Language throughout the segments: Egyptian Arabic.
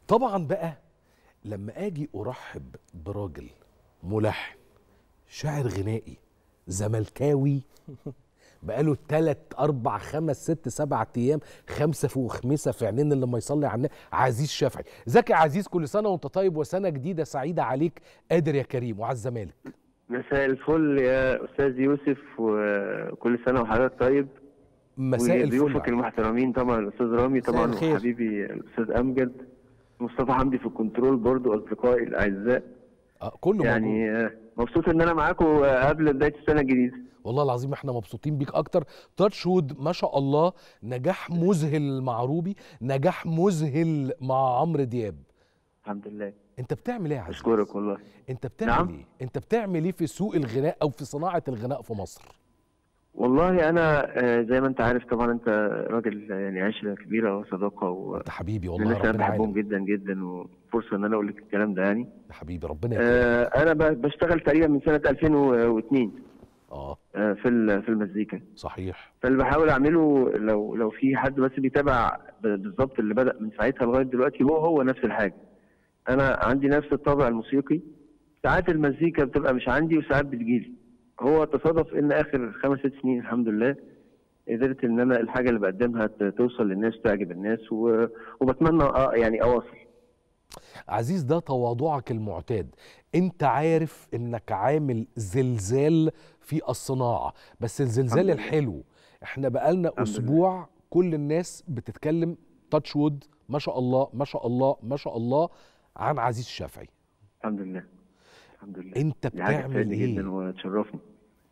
طبعا بقى لما اجي ارحب براجل ملحن شاعر غنائي زملكاوي بقاله تلات أربع خمس ست سبع أيام خمسة فوق خمسة في عينين اللي ما يصلي على النبي عزيز شافعي زكي عزيز كل سنة وأنت طيب وسنة جديدة سعيدة عليك قادر يا كريم وعلى الزمالك مساء الفل يا استاذ يوسف وكل سنه وحضرتك طيب مساء الفل وضيوفك عليك. المحترمين طبعا الاستاذ رامي مساء طبعا الخير. وحبيبي الاستاذ امجد مصطفى حمدي في الكنترول برضو اصدقائي الاعزاء آه كله موجود يعني آه، مبسوط ان انا معاكم آه، قبل بدايه السنه الجديده والله العظيم احنا مبسوطين بيك اكتر تاتش وود ما شاء الله نجاح مذهل مع روبي نجاح مذهل مع عمرو دياب الحمد لله انت بتعمل ايه يا عزيز اشكرك والله انت بتعمل نعم. ايه انت بتعمل ايه في سوق الغناء او في صناعه الغناء في مصر والله انا آه، زي ما انت عارف طبعا انت راجل آه، يعني عشره كبيره وصداقه انت حبيبي والله والناس انا ربنا بحبهم عالم جدا جدا وفرصه ان انا اقول لك الكلام ده يعني يا حبيبي ربنا يكرمك آه، انا ب- بشتغل تقريبا من سنه 2002 اه آه، في ال- في المزيكا صحيح فاللي بحاول اعمله لو لو في حد بس بيتابع ب- بالظبط اللي بدا من ساعتها لغايه دلوقتي هو هو نفس الحاجه انا عندي نفس الطابع الموسيقي ساعات المزيكا بتبقى مش عندي وساعات بتجيلي هو تصادف ان اخر خمس ست سنين الحمد لله قدرت ان انا الحاجه اللي بقدمها ت- توصل للناس تعجب الناس و... وبتمنى آه يعني اواصل عزيز ده تواضعك المعتاد انت عارف انك عامل زلزال في الصناعه بس الزلزال الحمد لله. الحلو احنا بقالنا الحمد لله. اسبوع كل الناس بتتكلم تاتش وود ما شاء الله ما شاء الله ما شاء الله عن عزيز شافعي الحمد لله الحمد لله انت دي حاجه بتعمل تسعدني ايه جدا وتشرفني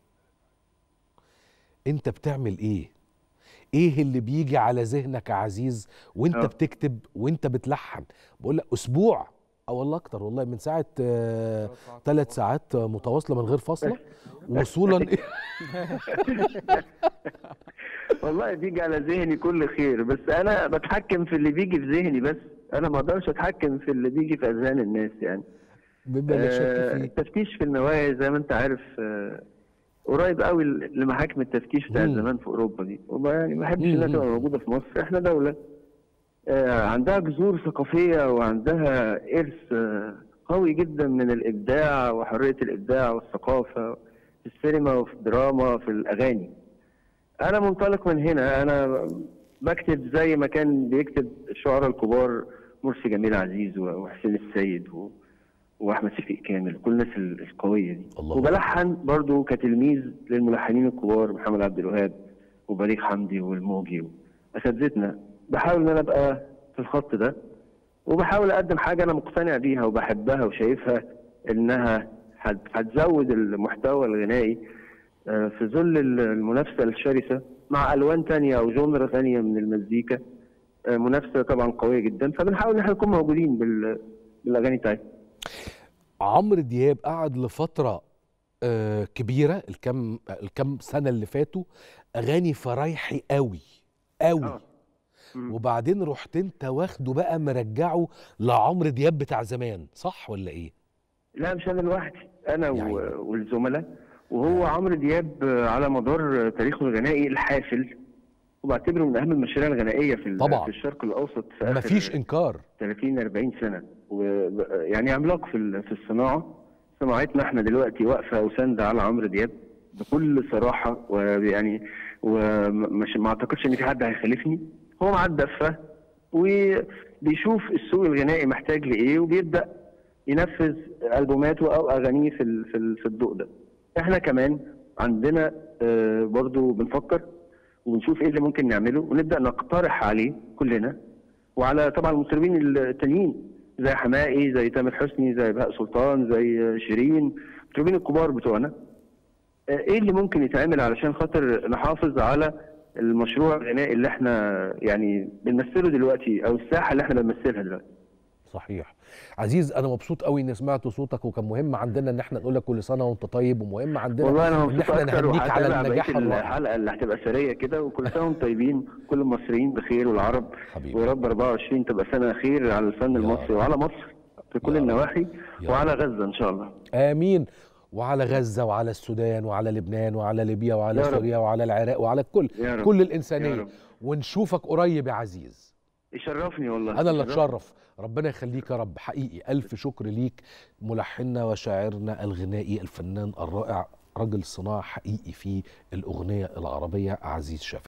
انت بتعمل ايه ايه اللي بيجي على ذهنك يا عزيز وانت اه. بتكتب وانت بتلحن بقول لك اسبوع او والله اكتر والله من ساعه ثلاث ساعات آه، متواصله من غير فاصله وصولا والله بيجي على ذهني كل خير بس انا بتحكم في اللي بيجي في ذهني بس انا ما اقدرش اتحكم في اللي بيجي في اذهان الناس يعني مما لا شك آه، فيه التفتيش في النوايا زي ما انت عارف آه، قريب قوي لمحاكم التفتيش بتاع مم. زمان في اوروبا دي وما يعني ما احبش مم. انها تبقى موجوده في مصر احنا دوله آه، عندها جذور ثقافيه وعندها ارث آه، قوي جدا من الابداع وحريه الابداع والثقافه في السينما وفي الدراما في الاغاني انا منطلق من هنا انا بكتب زي ما كان بيكتب الشعراء الكبار مرسي جميل عزيز وحسين السيد و... واحمد شفيق كامل كل الناس ال- القويه دي الله وبلحن برضو كتلميذ للملحنين الكبار محمد عبد الوهاب وبليغ حمدي والموجي اساتذتنا بحاول ان انا ابقى في الخط ده وبحاول اقدم حاجه انا مقتنع بيها وبحبها وشايفها انها هت- هتزود المحتوى الغنائي آه، في ظل ال- المنافسه الشرسه مع الوان تانية او جونرا تانية من المزيكا آه، منافسه طبعا قويه جدا فبنحاول ان احنا نكون موجودين بال- بالاغاني بتاعتنا عمرو دياب قعد لفتره آه كبيره الكم الكم سنه اللي فاتوا اغاني فرايحي قوي قوي آه. مم. وبعدين رحت انت واخده بقى مرجعه لعمرو دياب بتاع زمان صح ولا ايه لا مش انا لوحدي انا يعني. و- والزملاء وهو عمرو دياب على مدار تاريخه الغنائي الحافل وبعتبره من اهم المشاريع الغنائيه في ال- طبعاً. في الشرق الاوسط في آخر مفيش انكار 30 40 سنه و يعني عملاق في ال- في الصناعه صناعتنا احنا دلوقتي واقفه وساندة على عمرو دياب بكل صراحه ويعني ومش ما اعتقدش ان في حد هيخالفني هو معاه الدفه وبيشوف السوق الغنائي محتاج لايه وبيبدا ينفذ البوماته او اغانيه في ال- في ال- في الضوء ده احنا كمان عندنا آه، برضو بنفكر ونشوف ايه اللي ممكن نعمله ونبدا نقترح عليه كلنا وعلى طبعا المطربين التانيين زي حماقي زي تامر حسني زي بهاء سلطان زي شيرين المطربين الكبار بتوعنا آه، ايه اللي ممكن يتعمل علشان خاطر نحافظ على المشروع الغنائي اللي احنا يعني بنمثله دلوقتي او الساحه اللي احنا بنمثلها دلوقتي صحيح عزيز انا مبسوط قوي اني سمعت صوتك وكان مهم عندنا ان احنا نقول لك كل سنه وانت طيب ومهم عندنا والله انا ان مبسوط احنا اكتر نهنيك على وهتابع النجاح بقيه الرائع الحلقه اللي هتبقى سريه كده وكل سنه وانتم طيبين كل المصريين بخير والعرب حبيبي ويا رب 24 تبقى سنه خير على الفن يا المصري رب. وعلى مصر في كل يا رب. النواحي يا وعلى غزه ان شاء الله امين وعلى غزه وعلى السودان وعلى لبنان وعلى ليبيا وعلى يا رب. سوريا وعلى العراق وعلى الكل يا رب كل يا الانسانيه رب ونشوفك قريب يا عزيز يشرفني والله انا اللي يشرفني. اتشرف ربنا يخليك يا رب حقيقي الف شكر ليك ملحننا وشاعرنا الغنائي الفنان الرائع رجل صناعه حقيقي في الاغنيه العربيه عزيز شافعي